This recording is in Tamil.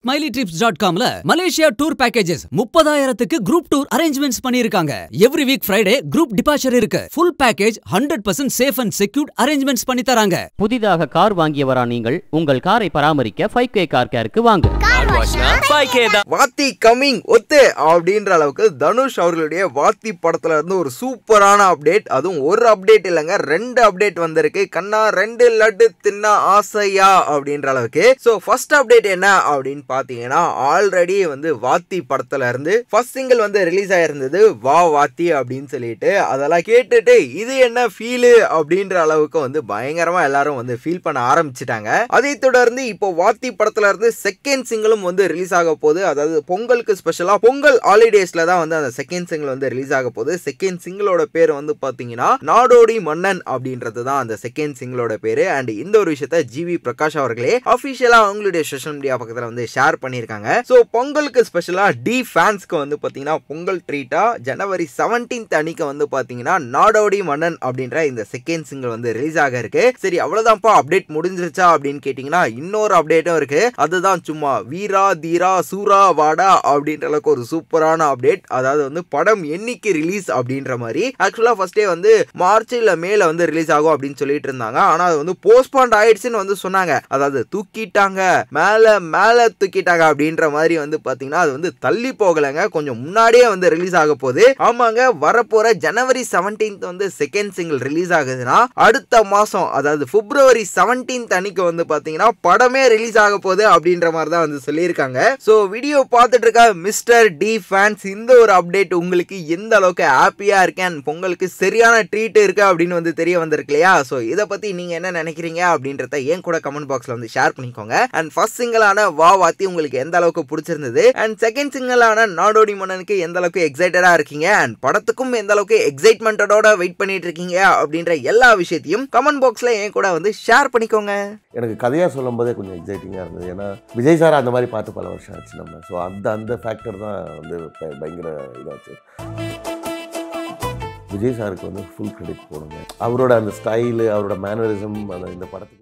ஸ்மைலி ட்ரிப்ஸ் டாட் காம்ல மலேசியா டூர் பேக்கேஜஸ் முப்பதாயிரத்துக்கு குரூப் டூர் அரேஞ்ச்மெண்ட்ஸ் பண்ணிருக்காங்க every week Friday group departure இருக்கு full package hundred percent safe and secured arrangements பண்ணி தராங்க புதிதாக கார் வாங்கியவரா நீங்கள் உங்கள் காரை பராமரிக்க ஃபைவ் கே கார் கேருக்கு வாங்க வாத்தி கமிங் ஒத்து அப்படின்ற அளவுக்கு தனுஷ் அவர்களுடைய வாத்தி படத்துல இருந்து ஒரு சூப்பரான அப்டேட் அதுவும் ஒரு அப்டேட் இல்லைங்க ரெண்டு அப்டேட் வந்திருக்கு கண்ணா ரெண்டு லட்டு தின்னா ஆசையா அப்படின்ற அளவுக்கு ஸோ ஃபர்ஸ்ட் அப்டேட் என்ன அப்படின்னு பார்த்தீங்கன்னா ஆல்ரெடி வந்து வாத்தி படத்துல இருந்து ஃபர்ஸ்ட் சிங்கிள் வந்து ரிலீஸ் ஆயிருந்தது வா வாத்தி அப்படின்னு சொல்லிட்டு அதெல்லாம் கேட்டுட்டு இது என்ன ஃபீலு அப்படின்ற அளவுக்கு வந்து பயங்கரமா எல்லாரும் வந்து ஃபீல் பண்ண ஆரம்பிச்சிட்டாங்க அதை தொடர்ந்து இப்போ வாத்தி படத்துல இருந்து செகண்ட் சிங்கிளும் வந்து ரிலீஸ் ஆக போகுது அதாவது பொங்கலுக்கு ஸ்பெஷலா பொங்கல் ஹாலிடேஸ்ல தான் வந்து அந்த செகண்ட் சிங்கிள் வந்து ரிலீஸ் ஆக போகுது செகண்ட் சிங்கிளோட பேர் வந்து பாத்தீங்கன்னா நாடோடி மன்னன் அப்படின்றது தான் அந்த செகண்ட் சிங்கிளோட பேரு அண்ட் இந்த ஒரு விஷயத்த ஜிவி பிரகாஷ் அவர்களே அபிஷியலா அவங்களுடைய சோஷியல் மீடியா பக்கத்துல வந்து ஷேர் பண்ணியிருக்காங்க ஸோ பொங்கலுக்கு ஸ்பெஷலா டி ஃபேன்ஸ்க்கு வந்து பாத்தீங்கன்னா பொங்கல் ட்ரீட்டா ஜனவரி செவன்டீன்த் அன்னைக்கு வந்து பாத்தீங்கன்னா நாடோடி மன்னன் அப்படின்ற இந்த செகண்ட் சிங்கிள் வந்து ரிலீஸ் ஆக இருக்கு சரி அவ்வளவுதான்ப்பா அப்டேட் முடிஞ்சிருச்சா அப்படின்னு கேட்டீங்கன்னா இன்னொரு அப்டேட்டும் இருக்கு அதுதான் சும்மா வீரா தீரா சூரா வாடா அப்படின்ற அளவுக்கு ஒரு சூப்பரான அப்டேட் அதாவது வந்து படம் என்னைக்கு ரிலீஸ் அப்படின்ற மாதிரி ஆக்சுவலா ஃபர்ஸ்டே வந்து மார்ச் இல்ல மேல வந்து ரிலீஸ் ஆகும் அப்படின்னு சொல்லிட்டு இருந்தாங்க ஆனா அது வந்து போஸ்ட்பாண்ட் ஆயிடுச்சுன்னு வந்து சொன்னாங்க அதாவது தூக்கிட்டாங்க மேல மேல தூக்கிட்டாங்க அப்படின்ற மாதிரி வந்து பாத்தீங்கன்னா அது வந்து தள்ளி போகலைங்க கொஞ்சம் முன்னாடியே வந்து ரிலீஸ் ஆக போகுது ஆமாங்க வரப்போற ஜனவரி செவன்டீன்த் வந்து செகண்ட் சிங்கிள் ரிலீஸ் ஆகுதுன்னா அடுத்த மாசம் அதாவது பிப்ரவரி செவன்டீன்த் அன்னைக்கு வந்து பாத்தீங்கன்னா படமே ரிலீஸ் ஆக போகுது அப்படின்ற மாதிரி தான் வந்து சொல்லியிருக்காங்க ஸோ வீடியோ பார்த்துட்டு இருக்க மிஸ்டர் டி ஃபேன்ஸ் இந்த ஒரு அப்டேட் உங்களுக்கு எந்த அளவுக்கு ஹாப்பியா இருக்கேன் பொங்கலுக்கு சரியான ட்ரீட் இருக்கு அப்படின்னு வந்து தெரிய வந்திருக்கு இல்லையா ஸோ இதை பத்தி நீங்க என்ன நினைக்கிறீங்க அப்படின்றத ஏன் கூட கமெண்ட் பாக்ஸ்ல வந்து ஷேர் பண்ணிக்கோங்க அண்ட் ஃபர்ஸ்ட் சிங்கிளான வா வாத்தி உங்களுக்கு எந்த அளவுக்கு பிடிச்சிருந்தது அண்ட் செகண்ட் சிங்கிளான நாடோடி மன்னனுக்கு எந்த அளவுக்கு எக்ஸைட்டடா இருக்கீங்க அண்ட் படத்துக்கும் எந்த அளவுக்கு எக்ஸைட்மெண்டோட வெயிட் பண்ணிட்டு இருக்கீங்க அப்படின்ற எல்லா விஷயத்தையும் கமெண்ட் பாக்ஸ்ல என் கூட வந்து ஷேர் பண்ணிக்கோங்க எனக்கு கதையாக சொல்லும் போதே கொஞ்சம் எக்ஸைட்டிங்காக இருந்தது ஏன்னா விஜய் சார் அந்த மாதிரி பார்த்து பல வருஷம் ஆச்சு நம்ம ஸோ அந்த அந்த ஃபேக்டர் தான் வந்து ப- பயங்கர இதாச்சு விஜய் சாருக்கு வந்து ஃபுல் கிரெடிட் போடுங்க அவரோட அந்த ஸ்டைலு அவரோட மேனரிசம் அந்த இந்த படத்துக்கு